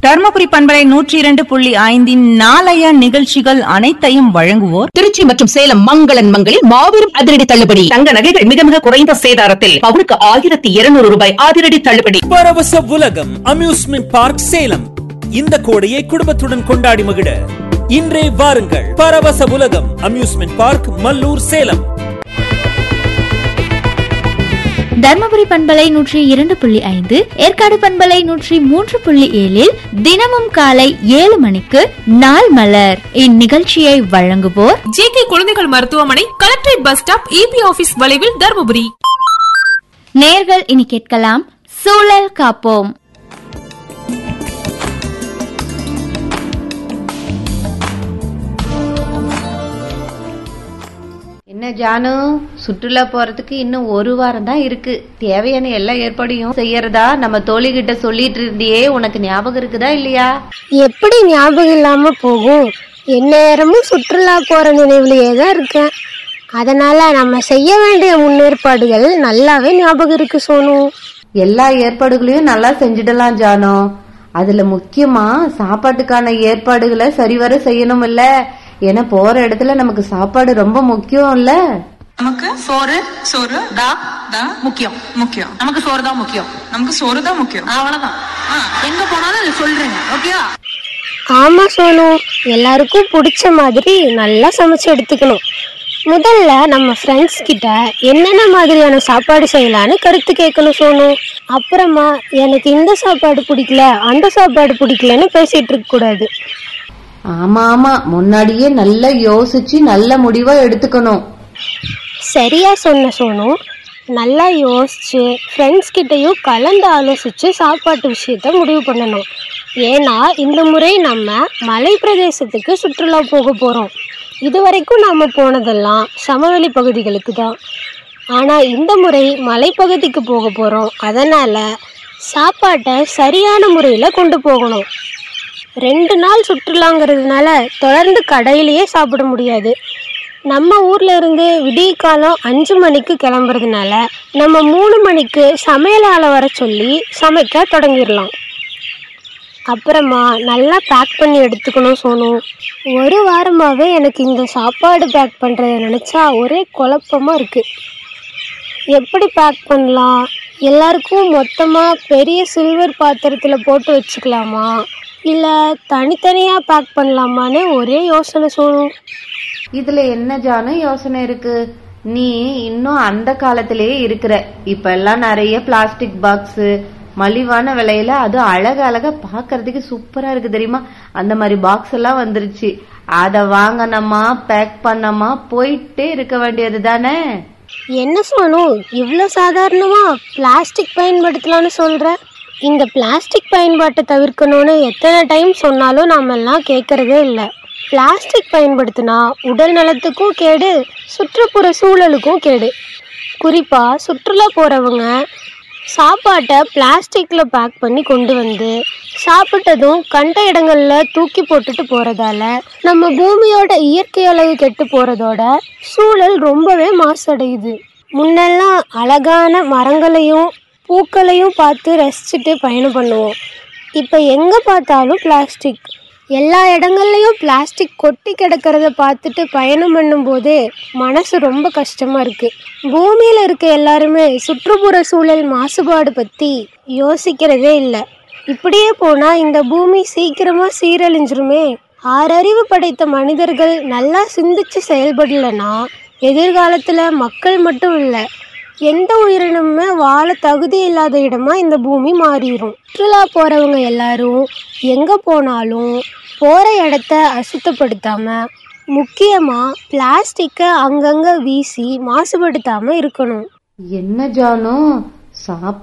தர்மபுரி பண்பலை நூற்றி இரண்டு புள்ளி ஐந்தின் நாளைய நிகழ்ச்சிகள் அனைத்தையும் வழங்குவோர் திருச்சி மற்றும் சேலம் மங்களன் மங்களில் மாபெரும் அதிரடி தள்ளுபடி தங்க நகைகள் மிக மிக குறைந்த சேதாரத்தில் பவுனுக்கு ஆயிரத்தி இருநூறு ரூபாய் அதிரடி தள்ளுபடி பரவச உலகம் அம்யூஸ்மெண்ட் பார்க் சேலம் இந்த கோடையை குடும்பத்துடன் கொண்டாடி மகிழ இன்றே வாருங்கள் பரவச உலகம் அம்யூஸ்மெண்ட் பார்க் மல்லூர் சேலம் தர்மபுரி பண்பலை நூற்றி இரண்டு புள்ளி ஐந்து ஏற்காடு பண்பலை நூற்றி மூன்று புள்ளி ஏழில் தினமும் காலை ஏழு மணிக்கு நாள் மலர் இந்நிகழ்ச்சியை வழங்குவோர் ஜே கே குழந்தைகள் மருத்துவமனை collectorate bus stop EB office வளைவில் தருமபுரி நேர்கள் இனி கேட்கலாம் சூழல் காப்போம் என்ன ஜானு சுற்றுலா போறதுக்கு இன்னும் ஒரு வாரம் தான் இருக்கு தேவையான எல்லா ஏற்பாடையும் செய்யறதா நம்ம தோழி கிட்ட சொல்லிட்டு இருந்தியே உனக்கு ஞாபகம் இருக்குதா இல்லையா எப்படி ஞாபகம் இல்லாம போகும் எந்நேரமும் சுற்றுலா போற நினைவுலயே தான் இருக்கேன் அதனால நம்ம செய்ய வேண்டிய முன்னேற்பாடுகள் நல்லாவே ஞாபகம் இருக்கு சோனு எல்லா ஏற்பாடுகளையும் நல்லா செஞ்சிடலாம் ஜானு அதுல முக்கியமா சாப்பாட்டுக்கான ஏற்பாடுகளை சரிவர செய்யணும் இல்ல ஏன்னா போற இடத்துல நமக்கு சாப்பாடு ரொம்ப முக்கியம் இல்ல நமக்கு சோறு சோறு தா தா முக்கியம் முக்கியம் நமக்கு சோறு தான் முக்கியம் நமக்கு சோறு தான் முக்கியம் அவ்வளவுதான் ஆ, எங்க போனாலும் அதை சொல்றேங்க ஓகேவா ஆமா சோனு எல்லாருக்கும் பிடிச்ச மாதிரி நல்லா சமைச்சு எடுத்துக்கணும் முதல்ல நம்ம ஃப்ரெண்ட்ஸ் கிட்ட என்னென்ன மாதிரியான சாப்பாடு செய்யலான்னு கருத்து கேட்கணும் சோனு அப்புறமா எனக்கு இந்த சாப்பாடு பிடிக்கல அந்த சாப்பாடு பிடிக்கலன்னு பேசிட்டு இருக்க கூடாது ஆமா ஆமா முன்னாடியே நல்லா யோசிச்சு நல்ல முடிவா எடுத்துக்கணும் சரியா சொன்ன சோனு நல்லா யோசிச்சு ஃப்ரெண்ட்ஸ் கிட்டயும் கலந்து ஆலோசிச்சு சாப்பாட்டு விஷயத்த முடிவு பண்ணணும் ஏன்னா இந்த முறை நம்ம மலை பிரதேசத்துக்கு சுற்றுலா போக போகிறோம் இது வரைக்கும் நாம் போனதெல்லாம் சமவெளி பகுதிகளுக்கு தான் ஆனால் இந்த முறை மலைப்பகுதிக்கு போக போகிறோம் அதனால் சாப்பாட்டை சரியான முறையில் கொண்டு போகணும் ரெண்டு நாள் சுற்றுலாங்கிறதுனால தொடர்ந்து கடையிலேயே சாப்பிட முடியாது நம்ம ஊர்ல இருந்து விடிய காலம் அஞ்சு மணிக்கு கிளம்புறதுனால நம்ம மூணு மணிக்கு சமையல் ஆளை வர சொல்லி சமைக்க தொடங்கிடலாம் அப்புறமா நல்லா பேக் பண்ணி எடுத்துக்கணும் சோனு ஒரு வாரமாகவே எனக்கு இந்த சாப்பாடு பேக் பண்ணுறத நினச்சா ஒரே குழப்பமாக இருக்குது எப்படி பேக் பண்ணலாம் எல்லாருக்கும் மொத்தமாக பெரிய சில்வர் பாத்திரத்தில் போட்டு வச்சுக்கலாமா இல்லை தனித்தனியாக பேக் பண்ணலாமான்னு ஒரே யோசனை சோனு இதுல என்ன ஜானு யோசனை இருக்கு நீ இன்னும் அந்த காலத்திலேயே இருக்கிற இப்ப எல்லாம் நிறைய பிளாஸ்டிக் பாக்ஸ் மலிவான விலையில அது அழக அழகா பாக்குறதுக்கு சூப்பரா இருக்கு தெரியுமா அந்த மாதிரி பாக்ஸ் எல்லாம் வந்துருச்சு அத வாங்கணுமா பேக் பண்ணமா போயிட்டே இருக்க வேண்டியது தானே என்ன சோனு இவ்வளோ சாதாரணமாக பிளாஸ்டிக் பயன்படுத்தலாம்னு சொல்கிற இந்த பிளாஸ்டிக் பயன்பாட்டை தவிர்க்கணும்னு எத்தனை டைம் சொன்னாலும் நாம எல்லாம் கேட்கறதே இல்லை பிளாஸ்டிக் பயன்படுத்தினா உடல் நலத்துக்கும் கேடு சுற்றுப்புற சூழலுக்கும் கேடு குறிப்பாக சுற்றுலா போகிறவங்க சாப்பாட்டை பிளாஸ்டிக்கில் பேக் பண்ணி கொண்டு வந்து சாப்பிட்டதும் கண்ட இடங்களில் தூக்கி போட்டுட்டு போகிறதால நம்ம பூமியோட இயற்கை அளவு கெட்டு போகிறதோட சூழல் ரொம்பவே மாசடையுது முன்னெல்லாம் அழகான மரங்களையும் பூக்களையும் பார்த்து ரசிச்சுட்டு பயணம் பண்ணுவோம் இப்போ எங்கே பார்த்தாலும் பிளாஸ்டிக் எல்லா இடங்கள்லையும் பிளாஸ்டிக் கொட்டி கிடக்கிறத பார்த்துட்டு பயணம் பண்ணும்போதே மனசு ரொம்ப கஷ்டமாக இருக்குது பூமியில் இருக்க எல்லாருமே சுற்றுப்புற சூழல் மாசுபாடு பற்றி யோசிக்கிறதே இல்லை இப்படியே போனால் இந்த பூமி சீக்கிரமாக சீரழிஞ்சிருமே ஆறறிவு படைத்த மனிதர்கள் நல்லா சிந்திச்சு செயல்படலைன்னா எதிர்காலத்தில் மக்கள் மட்டும் இல்லை எந்த உயிரினமுமே வாழ தகுதி இல்லாத இடமா இந்த பூமி மாறிடும் சுற்றுலா போகிறவங்க எல்லாரும் எங்கே போனாலும் போகிற இடத்த அசுத்தப்படுத்தாமல் முக்கியமாக பிளாஸ்டிக்கை அங்கங்கே வீசி மாசுபடுத்தாமல் இருக்கணும் என்ன ஜானு சாப்பாடு